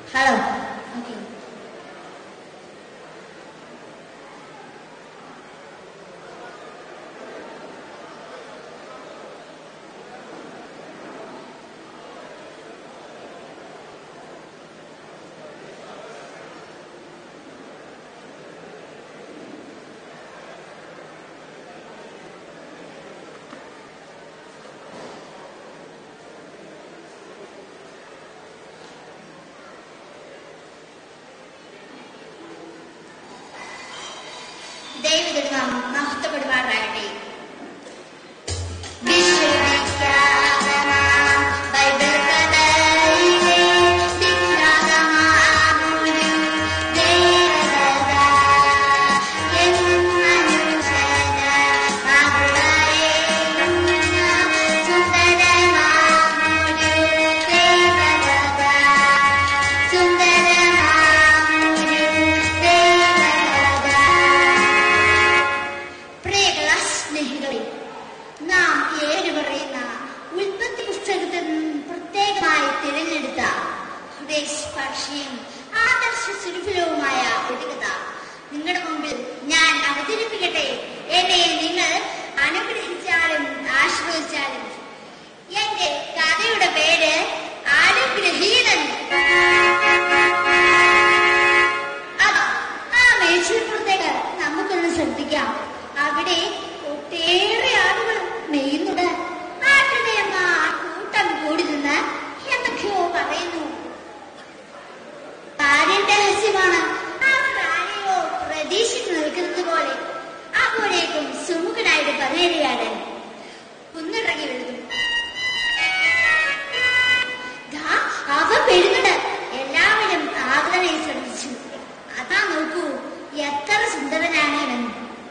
Hello okay ദൈവത്തിന്റെ നാമം മഹത്വപ്പെടുമാറാകട്ടെ വിശ്വവിഖ്യാതമാം Bible കഥയിലെ വിഖ്യാതമാമൊരു ദേവത. എന്നും മനുഷ്യന് മകളായിരുന്ന സുന്ദരമാമൊരു ദേവത. സുന്ദരമാമൊരു ദേവത. പ്രിയകള സ്നേഹികളെ നാം ഏഴ് പറയുന്ന ഉൽപ്പത്തി പുസ്തകത്തിൽ നിന്നും പ്രത്യേകമായി തിരഞ്ഞെടുത്ത ഹൃദയസ്പർശിയും ആദർശ സുരഭിലവുമായ ഒരു കഥ നിങ്ങളുടെ മുമ്പിൽ ഞാൻ അവതരിപ്പിക്കട്ടെ എന്നെ നിങ്ങൾ അനുഗ്രഹിച്ചാലും ആശ്രയിച്ചാലും എന്റെ കഥയുടെ പേര് അനുഗ്രഹീതൻ അതാ ആ മേച്ചിൽപ്പുറത്തേക്ക് നമുക്കൊന്ന് ശ്രദ്ധിക്കാം അവിടെ ഒട്ടേറെ ആളുകൾ നെയ്യുന്നുണ്ട് ആട്ടിടയമ്മ കൂട്ടം കൂടി നിന്ന് എന്തൊക്കെയോ പറയുന്നു കാര്യം രഹസ്യമാണ് അവർ ആരെയോ പ്രതീക്ഷിച്ചു നിൽക്കുന്നത് പോലെ അപ്പോഴേക്കും സുമുഖനായിട്ട് പതിനേഴുകാരൻ കുന്നിറങ്ങി വരുന്നു ദാ, അവ പെടുന്നുണ്ട് എല്ലാവരും ആഗ്രഹം ശ്രദ്ധിച്ചു അതാ നോക്കൂ എത്ര സുന്ദരനാണ് ഇവൻ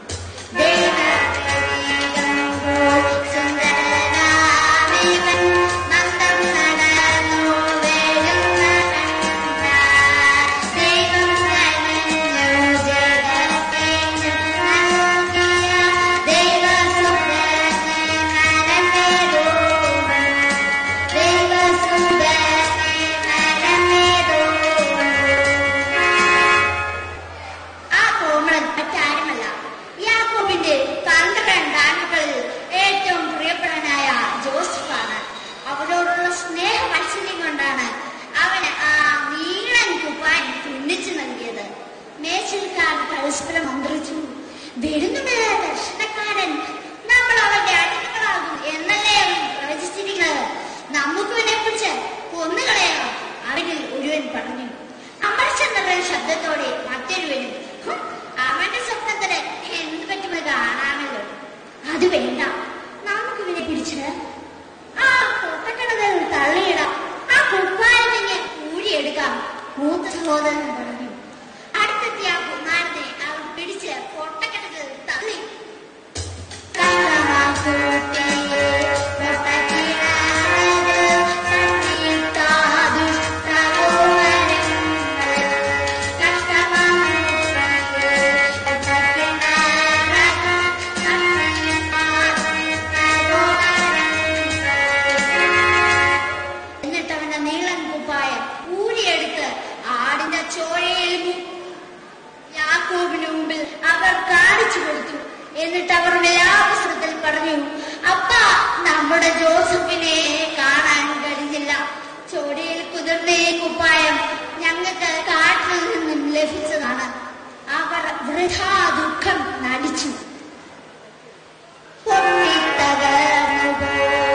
ദേവപ്രതീകമ്പോൾ സുന്ദരനാമിവൻ നന്ദം നടന്നു വരുന്ന കണ്ടാൽ ദൈവം നനഞ്ഞു ജഗത്തിനു നൽകിയ ദൈവസുതനെ നരമേതോവൻ ദൈവസുതനെ നരമേതോവൻ ആ കോമളൻ മറ്റാരുമല്ല യാക്കോബിന്റെ പന്ത്രണ്ട് ആൺമക്കളിൽ ഏറ്റവും പ്രിയപ്പെട്ടവനായ ജോസഫാണ് അവരോടുള്ള സ്നേഹ വാത്സല്യം കൊണ്ടാണ് അവന് ആ നീളൻ കുപ്പാൻ തുന്നിച്ചു നൽകിയത് മേച്ചിൽക്കാർ പരസ്പരം മന്ത്രിച്ചു വരുന്നുണ്ട് ദർശനക്കാരൻ നമ്മൾ അവന്റെ അടിമകളാകും എന്നല്ലേ അവൻ പ്രവചിച്ചിരിക്കുന്നത് നമുക്ക് ഇവനെ കുറിച്ച് കൊന്നുകളയണം അവരിൽ ഒരുവൻ പറഞ്ഞു അമർചന്ദ്രൻ ശബ്ദത്തോടെ മറ്റൊരുവനും "ഹും, അവന്റെ സ്വപ്നത്തിന് എന്ത് പറ്റുമെന്ന് കാണാമല്ലോ അത് വേണ്ട നമുക്ക് ഇവനെ പിടിച്ച് ആ പൊട്ടക്കിടകൾ തള്ളിയിടാം ആ കുപ്പായം തന്നെ ഊരിയെടുക്കാം മൂത്ത സഹോദരൻ പറഞ്ഞു അടുത്തെത്തിയ ആ കുമാരനെ അവൻ പിടിച്ച് പൊട്ടക്കിടകൾ തള്ളി എന്നിട്ട് അവന്റെ നീളൻ കുപ്പായം ഊരിയെടുത്ത് ആടിന്റെ ചോരയിൽ മുക്കി യാക്കോബിന് മുമ്പിൽ അവർ കാണിച്ചു കൊടുത്തു എന്നിട്ട് അവർ വിലാപസ്രത്തിൽ പറഞ്ഞു അപ്പ നമ്മുടെ ജോസഫിനെ കാണാൻ കഴിഞ്ഞില്ല ചോരയിൽ കുതിർന്ന ഈ കുപ്പായം ഞങ്ങൾക്ക് കാട്ടിൽ നിന്നും ലഭിച്ചതാണ് അവർ വൃഥാ ദുഃഖം നടിച്ചു പൊട്ടിത്തകർന്നുപോയി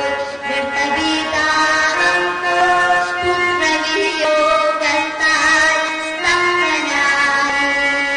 വെട്ടവികാരപ്പോൾ പുത്രവിയോഗത്താൽ സ്തബ്ധനായി.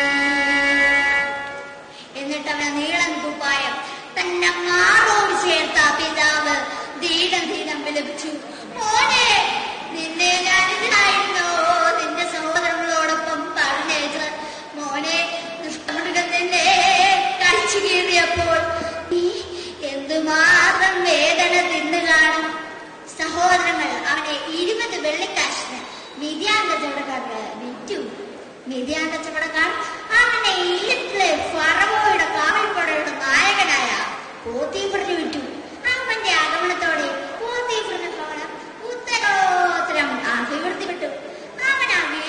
എന്നിട്ട് അവന് നീളൻ കുപ്പായം തന്നെ മാറോട് ചേർത്ത പിതാവ് ധീരം ധീരം വിലപിച്ചു മോനെ നിന്നെ ഞാൻ ഇതിനായിരുന്നോ നിന്റെ സഹോദരങ്ങളോടൊപ്പം പറഞ്ഞേച്ചത് മോനെ ദുഷ്ടമൃഗം നിന്നെ കഴിച്ചു കീറിയപ്പോൾ നീ എന്തുമാത്രം വേദന തിന്നു കാണും സഹോദരങ്ങൾ അവനെ ഇരുപത് വെള്ളിക്കാശിന് മിതിയാൻ കച്ചവടക്കാർക്ക് വിറ്റു മിതിയാൻ കച്ചവടക്കാർ അവനെ ഈജിപ്തിലെ ഫറവോയുടെ കാവൽപ്പടയുടെ നായകനായ പോത്തീഫറിന് വിറ്റു അവന്റെ ആഗമനത്തോടെ പോത്തീഫറിന്റെ ഭവനം ഉത്തരോത്തരം അഭിവൃദ്ധിപ്പെട്ടു അവൻ ആ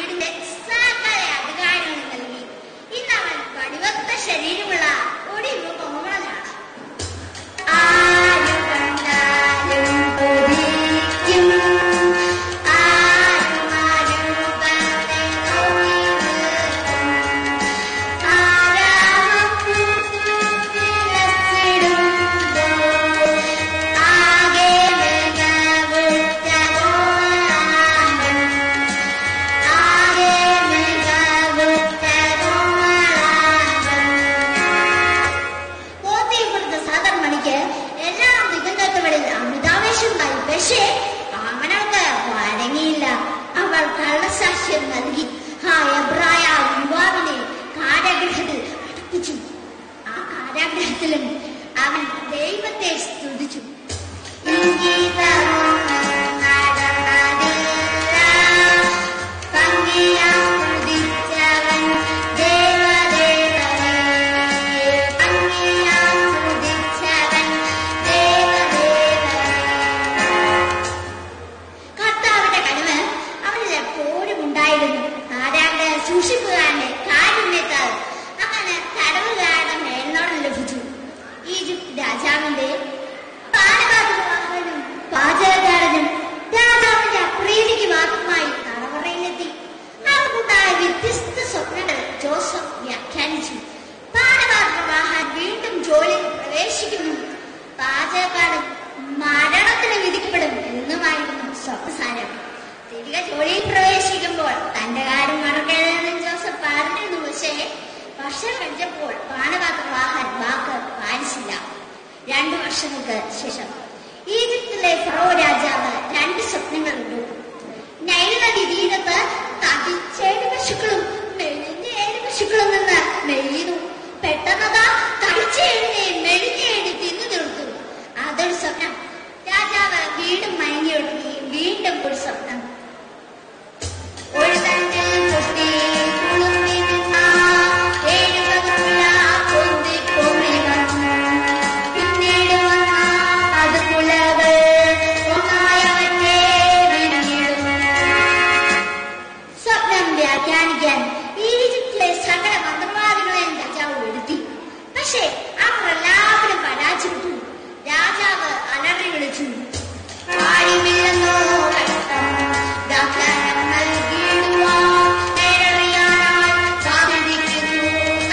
പക്ഷേ വർഷം കഴിഞ്ഞപ്പോൾ പാനപാത്രവാഹൻ വാക്ക് പാലിച്ചില്ല രണ്ടു വർഷങ്ങൾക്ക് ശേഷം ഈജിപ്തിലെ ഫറോ രാജാവ് രണ്ട് സ്വപ്നങ്ങൾ കണ്ടു നൈൽ നദി തീരത്ത് തടിച്ചേഴ് പശുക്കളും മെലിഞ്ഞ ഏഴ് പശുക്കളും നിന്ന് മെലിയുന്നു പെട്ടെന്നതാ തടിച്ചേഴിനെ മെലിഞ്ഞേഴ് തിന്നു തീർത്തു അതൊരു സ്വപ്നം രാജാവ് വീണ്ടും മയങ്ങിയൊടുങ്ങി വീണ്ടും ഒരു സ്വപ്നം ഒരു തണ്ടിൽ പൊട്ടി കുളുമ്പി നിന്ന ഏഴ് പകലുള്ള പൊന്തി പൊങ്ങി വന്നു. പിന്നീട് വന്ന അത് കുലകൾ ഒന്നായവന്റെ വിരിഞ്ഞിടുന്നു. സ്വപ്നം വ്യാഖ്യാനിക്കാൻ ഈജിപ്തിലെ സകല മന്ത്രവാദികളെയും രാജാവ് വരുത്തി പക്ഷേ അവർ എല്ലാവരും പരാജയപ്പെട്ടു രാജാവ് അലറി വിളിച്ചു ആരുമില്ലെന്നോ കഷ്ടം ദാഹനം നൽകിയിടുവാൻ നേരറിയാനായി കാത്തിരിക്കുന്നു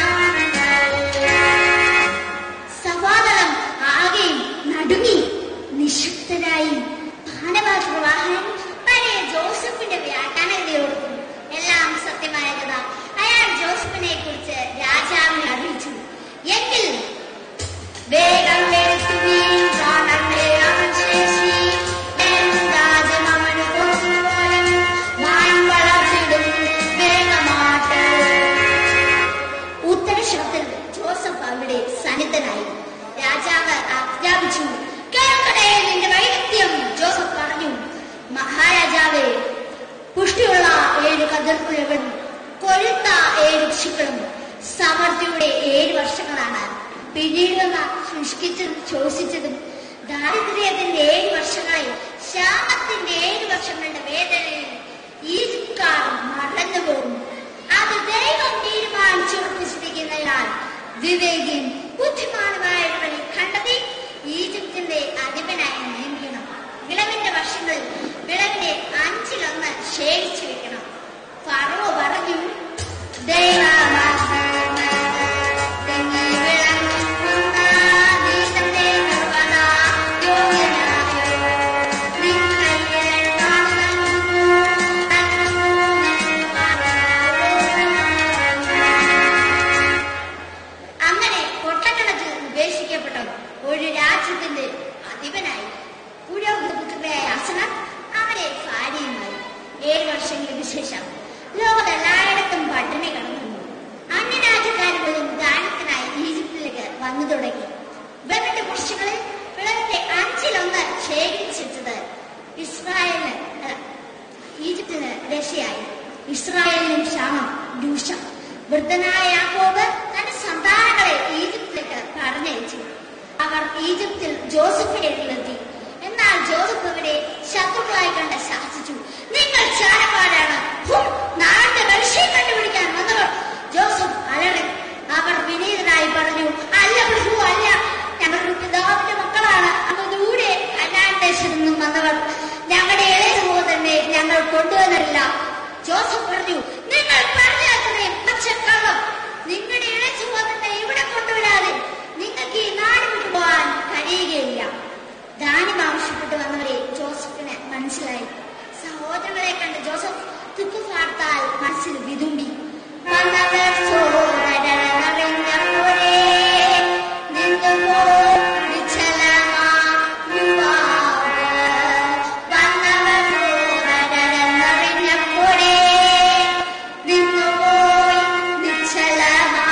നമ്മൾ. സഭാതലം ആകെയും നടുങ്ങി നിശബ്ദരായി ഭാനപാത്രവാഹൻ പഴയ ജോസഫിന്റെ വ്യാഖ്യാനതയോർക്കും എല്ലാം സത്യമായ കഥ അയാൾ ജോസഫിനെ കുറിച്ച് രാജാവിനെ അറിയിച്ചു എങ്കിൽ വേഗം വരുത്തുവീൻ കാണട്ടെ അവൻ ശേഷി എൻ രാജ്യം അവന് കൊണ്ടുപോലും വാൻ വളർത്തിടും വേഗമാട്ട് ഉത്തരക്ഷണത്തിൽ ജോസഫ് അവിടെ സന്നിധനായി രാജാവ് ആജ്ഞാപിച്ചു കേൾക്കണേ നിന്റെ വൈദഗ്ധ്യം ജോസഫ് പറഞ്ഞു മഹാരാജാവേ പുഷ്ടിയുള്ള ഏഴ് കതിർക്കുലകളും കൊഴുത്ത ഏഴ് ഋഷികളും സമൃദ്ധിയുടെ ഏഴ് വർഷങ്ങളാണ് പിന്നീടുള്ള ശുഷ്കിച്ചതും ശോഷിച്ചതും ദാരിദ്ര്യത്തിന്റെ ഏഴ് വർഷങ്ങളിൽ ക്ഷാമത്തിന്റെ ഏഴ് വർഷങ്ങളുടെ വേദനയിൽ ഈജിപ്തുകാർ മറന്നു പോകും അത് ദൈവം തീരുമാനിച്ചുറപ്പിച്ചിരിക്കുന്നതിനാൽ വിവേകിയും ബുദ്ധിമാനുമായവരെ കണ്ടെത്തി ഈജിപ്തിന്റെ അധിപനായി നിയമിക്കണം വിളവിന്റെ വർഷങ്ങളിൽ വിളവിന്റെ അഞ്ചിലൊന്ന് ശേഖരിച്ചു വെക്കണം ഫറോ പറഞ്ഞു ദൈവമേ വിളങ്ങുന്ന നീ തന്നെ നിർവ്വഹണ യോഗ്യനായോ നിങ്ങളിൽ കാണുന്നു അങ്ങനെ കൊട്ടക്കണക്കിൽ ഉപേക്ഷിക്കപ്പെട്ട ഒരു രാജ്യത്തിന്റെ അധിപനായി പുരോഗതിയായ അസനം അവരെ ഭാര്യയുമായി ഏഴ് വർഷങ്ങൾക്ക് ശേഷം ലോകത്തെല്ലായിടത്തും പട്ടിണി കടന്നു അന്യരാജ്യക്കാരുകളും ദാനത്തിനായി ഈജിപ്തിലേക്ക് വന്നു തുടങ്ങി വെറുതെ വർഷങ്ങളിൽ വിളവിന്റെ അഞ്ചിലൊന്ന് ശേഖരിച്ചത് ഇസ്രായേലിന് ഏഹ്, ഈജിപ്തിന് രക്ഷയായി ഇസ്രായേലിനും ക്ഷാമം രൂക്ഷം വൃദ്ധനായ യാക്കോബ് തന്റെ സന്താനങ്ങളെ ഈജിപ്തിലേക്ക് പറഞ്ഞയച്ചു അവർ ഈജിപ്തിൽ ജോസഫിന്റെ അടുത്തെത്തി എന്നാൽ ജോസഫ് അവരെ ശത്രുക്കളായി കണ്ട് ശാസിച്ചു നിങ്ങൾ ചാരന്മാരാണ് ഹും, നാടിന്റെ മനുഷ്യൻ കണ്ടുപിടിക്കാൻ വന്നവർ ജോസഫ് അലറി അവർ വിനീതനായി പറഞ്ഞു അല്ല പ്രഭു അല്ല ഞങ്ങളുടെ പിതാവിന്റെ മക്കളാണ് അങ്ങ് ദൂരെ കനാൻ ദേശത്തു നിന്നും വന്നവർ ഞങ്ങളുടെ ഇളയ സഹോദരനെ ഞങ്ങൾ കൊണ്ടുവന്നില്ല ജോസഫ് പറഞ്ഞു നിങ്ങൾ പറഞ്ഞാക്കുന്നേ പക്ഷക്കള്ളം നിങ്ങളുടെ ഇളയ സഹോദരനെ ഇവിടെ കൊണ്ടുവരാതെ നിങ്ങൾക്ക് ഈ നാട് വിട്ടുപോകാൻ കഴിയുകയില്ല ദാനം ആവശ്യപ്പെട്ട് വന്നവരെ ജോസഫിന് മനസ്സിലായി സഹോദരങ്ങളെ കണ്ട് ജോസഫ് തുക്കുപാർത്താൽ മനസ്സിൽ വിതുമ്പി വന്നവർ സോദരനറിഞ്ഞപ്പോഴേ നിന്നുപോയി നിശ്ചലമാ യുവാവ്. വന്നവർ സോദരനറിഞ്ഞപ്പോഴേ നിന്നുപോയി നിശ്ചലമാ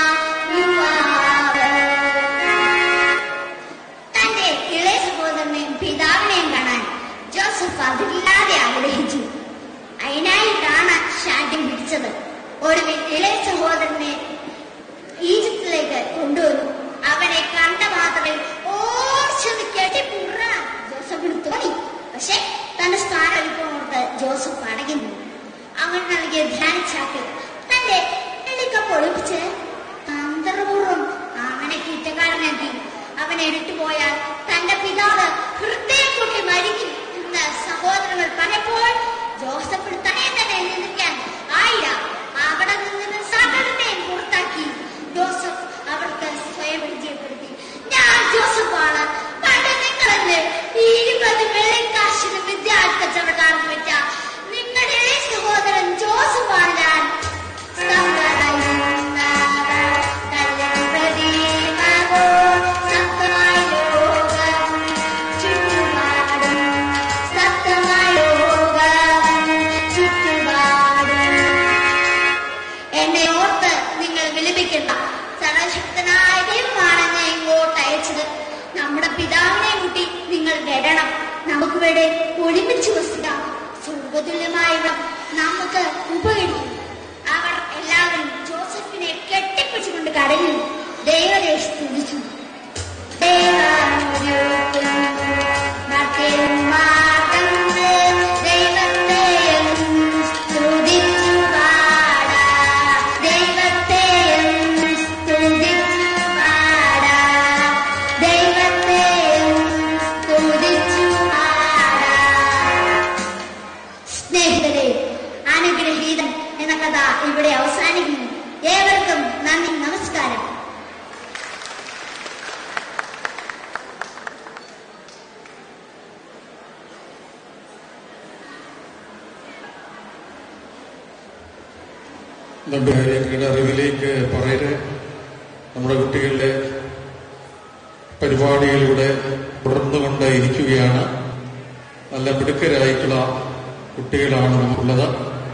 യുവാവ്. തന്റെ ഇളയ സഹോദരനെയും പിതാവിനെയും കാണാൻ ജോസഫ് അതില്ലാതെ ആഗ്രഹിച്ചു അതിനായിട്ടാണ് ശാഠ്യം പിടിച്ചത് ഒടുവിൽ ഇളയ സഹോദരനെ ഈജിപ്തിലേക്ക് കൊണ്ടുവന്നു അവനെ കണ്ട മാത്രമേ ഓർച്ചെന്ന് കെട്ടിപ്പുറാൻ ജോസഫിന് തോന്നി പക്ഷെ തന്റെ സ്ഥാനം ഓർത്ത് ജോസഫ് അടങ്ങുന്നു അവൻ നൽകിയ ധ്യാനിച്ചാക്ക് തന്റെ എളിക്കപ്പ് ഒളിപ്പിച്ച് തന്ത്രപൂർവ്വം അവനെ കുറ്റക്കാരനാക്കി അവനെ വിട്ടുപോയാൽ തന്റെ പിതാവ് ഹൃദയം കൊട്ടി മരിക്കും എന്ന് സഹോദരങ്ങൾ പറഞ്ഞപ്പോൾ ജോസഫിന് തന്നെ തന്നെ നിന്ദിക്കാൻ ആയില്ല അവിടെ നിന്ന് സകലത്തെയും പുറത്താക്കി ജോസഫ് അവർക്ക് സ്വയം പരിചയപ്പെടുത്തി ഞാൻ ജോസഫാണ് പണ്ട് നിങ്ങളല്ലേ ഈ ഇരുപത് വെള്ളിക്കാശിന് വിദ്യാർത്ഥി കച്ചവടക്കാർക്ക് വെച്ച നിങ്ങളുടെ ഇളയ സഹോദരൻ ജോസഫാണ് ഞാൻ എന്നെ ഓർത്ത് നിങ്ങൾ വിലപിക്കണ്ട സർവശക്തനായ ദൈവമാണ് എന്നെ ഇങ്ങോട്ട് അയച്ചത് നമ്മുടെ പിതാവിനെ കൂട്ടി നിങ്ങൾ വരണം നമുക്ക് ഇവിടെ ഒരുമിച്ച് വസിക്കാം സ്വർഗതുല്യമായവ നമുക്ക് ഉപകരിക്കും അവർ എല്ലാവരും ജോസഫിനെ കെട്ടിപ്പിടിച്ചുകൊണ്ട് കടലിൽ ദൈവത്തെ സ്തുതിച്ചു സ്നേഹിതരെ അനുഗ്രഹീതൻ എന്ന കഥ ഇവിടെ അവസാനിക്കുന്നു ഏവർക്കും നന്ദി നമസ്കാരം രണ്ട് കാര്യങ്ങളുടെ അറിവിലേക്ക് പറയട്ടെ നമ്മുടെ കുട്ടികളുടെ പരിപാടികളിലൂടെ തുടർന്നുകൊണ്ട് ഇരിക്കുകയാണ് നല്ല മിടുക്കരായിട്ടുള്ള കുട്ടികളാണ് നമുക്കുള്ളത്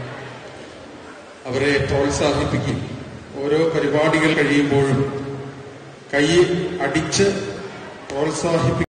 അവരെ പ്രോത്സാഹിപ്പിക്കും ഓരോ പരിപാടികൾ കഴിയുമ്പോഴും കൈ അടിച്ച് പ്രോത്സാഹിപ്പിക്കും